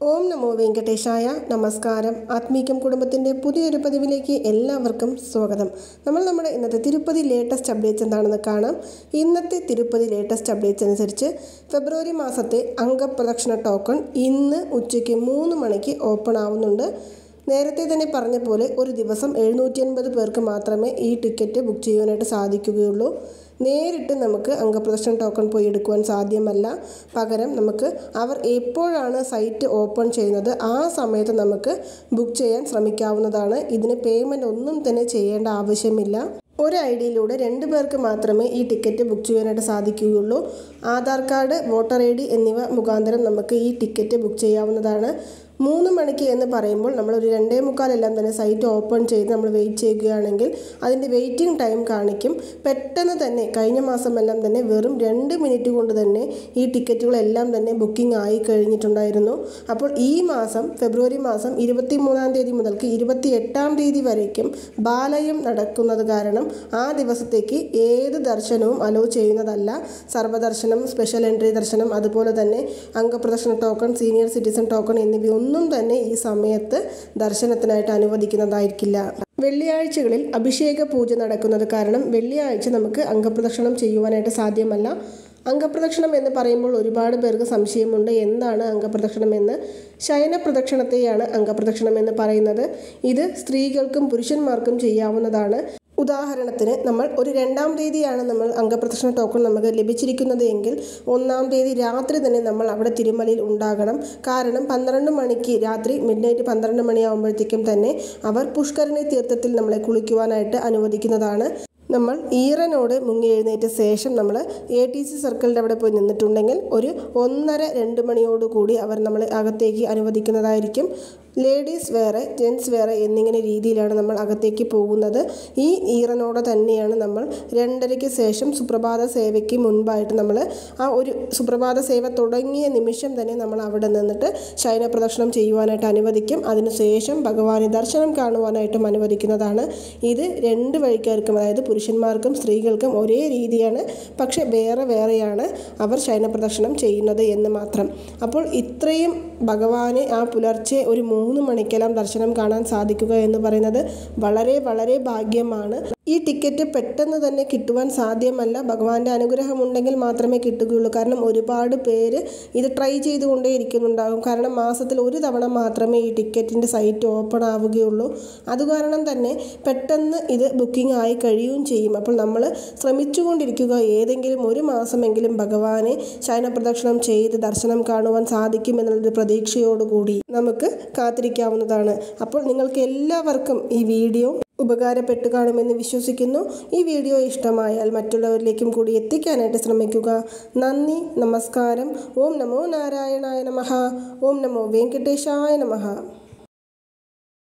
ഓം നമോ വെങ്കടേശായ നമസ്കാരം ആത്മീകം കുടുംബത്തിൻ്റെ പുതിയൊരു പതിവിലേക്ക് എല്ലാവർക്കും സ്വാഗതം നമ്മൾ നമ്മുടെ ഇന്നത്തെ തിരുപ്പതി ലേറ്റസ്റ്റ് അപ്ഡേറ്റ്സ് എന്താണെന്ന് കാണാം ഇന്നത്തെ തിരുപ്പതി ലേറ്റസ്റ്റ് അപ്ഡേറ്റ്സ് അനുസരിച്ച് ഫെബ്രുവരി മാസത്തെ അംഗപ്രദക്ഷിണ ടോക്കൺ ഇന്ന് ഉച്ചയ്ക്ക് മൂന്ന് മണിക്ക് ഓപ്പൺ ആവുന്നുണ്ട് നേരത്തെ തന്നെ പറഞ്ഞ പോലെ ഒരു ദിവസം എഴുന്നൂറ്റി അൻപത് പേർക്ക് മാത്രമേ ഈ ടിക്കറ്റ് ബുക്ക് ചെയ്യുവാനായിട്ട് സാധിക്കുകയുള്ളൂ നേരിട്ട് നമുക്ക് അംഗപ്രദർശന ടോക്കൺ പോയി എടുക്കുവാൻ സാധ്യമല്ല പകരം നമുക്ക് അവർ എപ്പോഴാണ് സൈറ്റ് ഓപ്പൺ ചെയ്യുന്നത് ആ സമയത്ത് നമുക്ക് ബുക്ക് ചെയ്യാൻ ശ്രമിക്കാവുന്നതാണ് ഇതിന് പേയ്മെൻറ്റ് ഒന്നും തന്നെ ചെയ്യേണ്ട ആവശ്യമില്ല ഒരു ഐ ഡിയിലൂടെ രണ്ട് പേർക്ക് മാത്രമേ ഈ ടിക്കറ്റ് ബുക്ക് ചെയ്യാനായിട്ട് സാധിക്കുകയുള്ളൂ Aadhaar card voter I D എന്നിവ മുഖാന്തരം നമുക്ക് ഈ ടിക്കറ്റ് ബുക്ക് ചെയ്യാവുന്നതാണ് മൂന്ന് മണിക്ക് എന്ന് പറയുമ്പോൾ നമ്മൾ ഒരു രണ്ടേ മുക്കാലെല്ലാം തന്നെ സൈറ്റ് ഓപ്പൺ ചെയ്ത് നമ്മൾ വെയിറ്റ് ചെയ്യുകയാണെങ്കിൽ അതിൻ്റെ വെയിറ്റിംഗ് ടൈം കാണിക്കും പെട്ടെന്ന് തന്നെ കഴിഞ്ഞ മാസമെല്ലാം തന്നെ വെറും രണ്ട് മിനിറ്റ് കൊണ്ട് തന്നെ ഈ ടിക്കറ്റുകളെല്ലാം തന്നെ ബുക്കിംഗ് ആയി കഴിഞ്ഞിട്ടുണ്ടായിരുന്നു അപ്പോൾ ഈ മാസം ഫെബ്രുവരി മാസം ഇരുപത്തി മൂന്നാം തീയതി മുതൽക്ക് ഇരുപത്തി എട്ടാം തീയതി വരയ്ക്കും ബാലയം നടക്കുന്നത് കാരണം ആ ദിവസത്തേക്ക് ഏത് ദർശനവും അലോ ചെയ്യുന്നതല്ല സർവ്വദർശനം സ്പെഷ്യൽ എൻട്രി ദർശനം അതുപോലെ തന്നെ അംഗപ്രദർശന ടോക്കൺ സീനിയർ സിറ്റിസൺ ടോക്കൺ എന്നിവയൊന്നും തന്നെ ഈ സമയത്ത് ദർശനത്തിനായിട്ട് അനുവദിക്കുന്നതായിരിക്കില്ല വെള്ളിയാഴ്ചകളിൽ അഭിഷേക പൂജ നടക്കുന്നത് കാരണം വെള്ളിയാഴ്ച നമുക്ക് അംഗപ്രദക്ഷിണം ചെയ്യുവാനായിട്ട് സാധ്യമല്ല അംഗപ്രദക്ഷിണം എന്ന് പറയുമ്പോൾ ഒരുപാട് പേർക്ക് സംശയമുണ്ട് എന്താണ് അംഗപ്രദക്ഷിണം എന്ന് ശയന പ്രദക്ഷിണത്തെയാണ് അംഗപ്രദക്ഷിണം എന്ന് പറയുന്നത് ഇത് സ്ത്രീകൾക്കും പുരുഷന്മാർക്കും ചെയ്യാവുന്നതാണ് ഉദാഹരണത്തിന് നമ്മൾ ഒരു രണ്ടാം തീയതിയാണ് നമ്മൾ അംഗപ്രദക്ഷിണ ടോക്കൺ നമുക്ക് ലഭിച്ചിരിക്കുന്നത് എങ്കിൽ ഒന്നാം തീയതി രാത്രി തന്നെ നമ്മൾ അവിടെ തിരുമലയിൽ ഉണ്ടാകണം കാരണം പന്ത്രണ്ട് മണിക്ക് രാത്രി മിഡ് നൈറ്റ് പന്ത്രണ്ട് മണിയാകുമ്പോഴത്തേക്കും തന്നെ അവർ പുഷ്കരണി തീർത്ഥത്തിൽ നമ്മളെ കുളിക്കുവാനായിട്ട് അനുവദിക്കുന്നതാണ് നമ്മൾ ഈറനോട് മുങ്ങി എഴുന്നേറ്റ ശേഷം നമ്മൾ എ ടി സി സർക്കിളിൻ്റെ അവിടെ പോയി നിന്നിട്ടുണ്ടെങ്കിൽ ഒരു ഒന്നര രണ്ട് മണിയോടുകൂടി അവർ നമ്മളെ അകത്തേക്ക് അനുവദിക്കുന്നതായിരിക്കും ലേഡീസ് വേറെ ജെൻസ് വേറെ എന്നിങ്ങനെ രീതിയിലാണ് നമ്മൾ അകത്തേക്ക് പോകുന്നത് ഈ ഈറനോടെ തന്നെയാണ് നമ്മൾ രണ്ടരയ്ക്ക് ശേഷം സുപ്രഭാത സേവയ്ക്ക് മുൻപായിട്ട് നമ്മൾ ആ ഒരു സുപ്രഭാത സേവ തുടങ്ങിയ നിമിഷം തന്നെ നമ്മൾ അവിടെ നിന്നിട്ട് ശയന പ്രദക്ഷിണം ചെയ്യുവാനായിട്ട് അനുവദിക്കും അതിനുശേഷം ഭഗവാനെ ദർശനം കാണുവാനായിട്ടും അനുവദിക്കുന്നതാണ് ഇത് രണ്ട് വഴിക്കാർക്കും അതായത് പുരുഷന്മാർക്കും സ്ത്രീകൾക്കും ഒരേ രീതിയാണ് പക്ഷെ വേറെ വേറെയാണ് അവർ ശയന പ്രദക്ഷിണം ചെയ്യുന്നത് എന്ന് മാത്രം അപ്പോൾ ഇത്രയും ഭഗവാനെ ആ പുലർച്ചെ ഒരു മൂന്ന് മണിക്കെല്ലാം ദർശനം കാണാൻ സാധിക്കുക എന്ന് പറയുന്നത് വളരെ വളരെ ഭാഗ്യമാണ് ഈ ടിക്കറ്റ് പെട്ടെന്ന് തന്നെ കിട്ടുവാൻ സാധ്യമല്ല ഭഗവാന്റെ അനുഗ്രഹം ഉണ്ടെങ്കിൽ മാത്രമേ കിട്ടുകയുള്ളൂ കാരണം ഒരുപാട് പേര് ഇത് ട്രൈ ചെയ്തുകൊണ്ടേ ഇരിക്കുന്നുണ്ടാകും കാരണം മാസത്തിൽ ഒരു തവണ മാത്രമേ ഈ ടിക്കറ്റിൻ്റെ സൈറ്റ് ഓപ്പൺ ആവുകയുള്ളൂ അതുകാരണം തന്നെ പെട്ടെന്ന് ഇത് ബുക്കിംഗ് ആയി കഴിയുകയും ചെയ്യും അപ്പോൾ നമ്മൾ ശ്രമിച്ചുകൊണ്ടിരിക്കുക ഏതെങ്കിലും ഒരു മാസമെങ്കിലും ഭഗവാനെ ശയനപ്രദക്ഷിണം ചെയ്ത് ദർശനം കാണുവാൻ സാധിക്കും എന്നുള്ളൊരു പ്രതീക്ഷയോടുകൂടി നമുക്ക് കാത്തിരിക്കാവുന്നതാണ് അപ്പോൾ നിങ്ങൾക്ക് എല്ലാവർക്കും ഈ വീഡിയോ ഉപകാരപ്പെട്ടു കാണുമെന്ന് വിശ്വസിക്കുന്നു ഈ വീഡിയോ ഇഷ്ടമായാൽ മറ്റുള്ളവരിലേക്കും കൂടി എത്തിക്കാനായിട്ട് ശ്രമിക്കുക നന്ദി നമസ്കാരം ഓം നമോ നാരായണായ നമഃ ഓം നമോ വെങ്കടേശായ നമഃ